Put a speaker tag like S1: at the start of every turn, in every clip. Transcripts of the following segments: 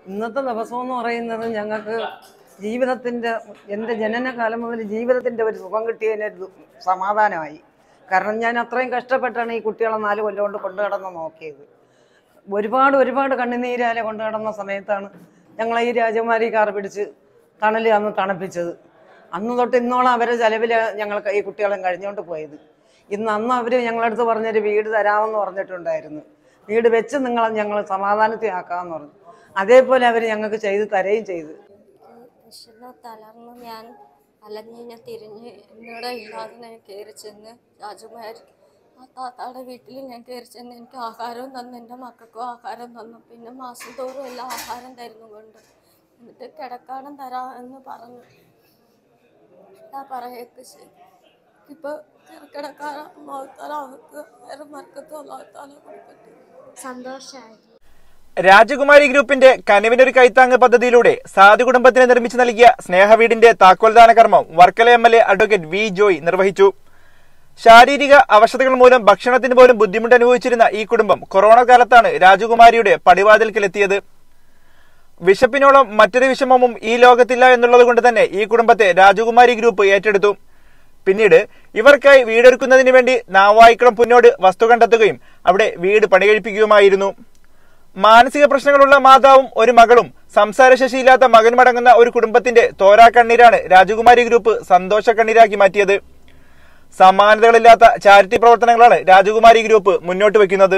S1: ഇന്നത്തെ ദിവസം എന്ന് പറയുന്നത് ഞങ്ങൾക്ക് ജീവിതത്തിൻ്റെ എൻ്റെ ജനനകാലം മുതൽ ജീവിതത്തിൻ്റെ ഒരു സുഖം കിട്ടിയതിന് ഒരു സമാധാനമായി കാരണം ഞാൻ അത്രയും കഷ്ടപ്പെട്ടാണ് ഈ കുട്ടികളെ നാല് കൊല്ലം കൊണ്ട് കൊണ്ടു കിടന്ന് നോക്കിയത് ഒരുപാട് ഒരുപാട് കണ്ണുനീരാലെ കൊണ്ടു കിടന്ന സമയത്താണ് ഞങ്ങളെ ഈ രാജകുമാരി കാർ പിടിച്ച് തണൽ അന്ന് തണുപ്പിച്ചത് അന്ന് തൊട്ട് ഇന്നോളം അവരെ ചെലവിൽ ഞങ്ങൾ ഈ കുട്ടികളും കഴിഞ്ഞുകൊണ്ട് പോയത് ഇന്ന് അന്ന് അവർ ഞങ്ങളടുത്ത് പറഞ്ഞൊരു വീട് തരാമെന്ന് പറഞ്ഞിട്ടുണ്ടായിരുന്നു വീട് വെച്ച് നിങ്ങളെ ഞങ്ങൾ സമാധാനത്തിൽ ആക്കാമെന്ന് പറഞ്ഞു അതേപോലെ അവർ ഞങ്ങൾക്ക് ചെയ്ത് തരുകയും ചെയ്തു
S2: വിശന്ന് തളർന്ന് ഞാൻ അലഞ്ഞിനെ തിരിഞ്ഞ് എന്നിവിടെ ഇല്ലാതെ ഞാൻ കയറി ചെന്ന് രാജകുമാരി ആ താത്താടെ വീട്ടിൽ ഞാൻ കയറി ചെന്ന് എനിക്ക് ആഹാരവും തന്നു എൻ്റെ മക്കൾക്കും ആഹാരം തന്നു പിന്നെ മാസം തോറും എല്ലാം ആഹാരം തരുന്നു കൊണ്ട് എന്നിട്ട് കിടക്കാനും തരാം എന്ന് പറഞ്ഞു എന്താ പറയൊക്കെ ശരി ഇപ്പോൾ കിടക്കാനും മോത്താലോ അവർക്ക് വേറെ മർക്കത്തോ അല്ലാത്താലോ കൊടുക്കട്ടെ
S3: സന്തോഷമായി
S4: രാജകുമാരി ഗ്രൂപ്പിന്റെ കനിവിനൊരു കൈത്താങ്ങ് പദ്ധതിയിലൂടെ സാധു കുടുംബത്തിന് നിർമ്മിച്ചു നൽകിയ സ്നേഹവീടിന്റെ താക്കോൽദാന കർമ്മം Varkala M L A advocate V Joy നിർവഹിച്ചു ശാരീരിക അവശതകൾ മൂലം ഭക്ഷണത്തിന് പോലും ബുദ്ധിമുട്ട് അനുഭവിച്ചിരുന്ന ഈ കുടുംബം കൊറോണ കാലത്താണ് രാജകുമാരിയുടെ പടിവാതിൽക്കിലെത്തിയത് വിശപ്പിനോളം മറ്റൊരു വിഷമവും ഈ ലോകത്തില്ല എന്നുള്ളത് കൊണ്ട് തന്നെ ഈ കുടുംബത്തെ രാജകുമാരി ഗ്രൂപ്പ് ഏറ്റെടുത്തു പിന്നീട് ഇവർക്കായി വീടൊരുക്കുന്നതിന് വേണ്ടി നാവായിക്കുളം പുന്നോട് വസ്തു കണ്ടെത്തുകയും അവിടെ വീട് പണികഴിപ്പിക്കുകയുമായിരുന്നു മാനസിക പ്രശ്നങ്ങളുള്ള മാതാവും ഒരു മകളും സംസാരശേഷിയില്ലാത്ത മകനുമടങ്ങുന്ന ഒരു കുടുംബത്തിന്റെ തോരാ കണ്ണീരാണ് രാജകുമാരി ഗ്രൂപ്പ് സന്തോഷ കണ്ണീരാക്കി മാറ്റിയത് സമാനതകളില്ലാത്ത ചാരിറ്റി പ്രവർത്തനങ്ങളാണ് രാജകുമാരി ഗ്രൂപ്പ് മുന്നോട്ട് വെക്കുന്നത്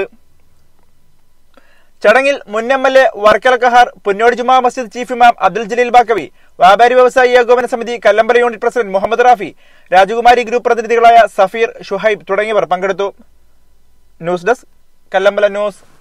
S4: ചടങ്ങിൽ മുൻ M L A Varkala Kahar Punnode ജുമാ മസ്ജിദ് ചീഫ് ഇമാം അബ്ദുൽ ജലീൽ ബാക്കവി വ്യാപാരി വ്യവസായി ഏകോപന സമിതി Kallambalam unit president Muhammad Rafi Rajakumari group പ്രതിനിധികളായ Safeer Shuhaib തുടങ്ങിയവർ പങ്കെടുത്തു ന്യൂസ് ഡെസ്ക് കല്ലമ്പല ന്യൂസ്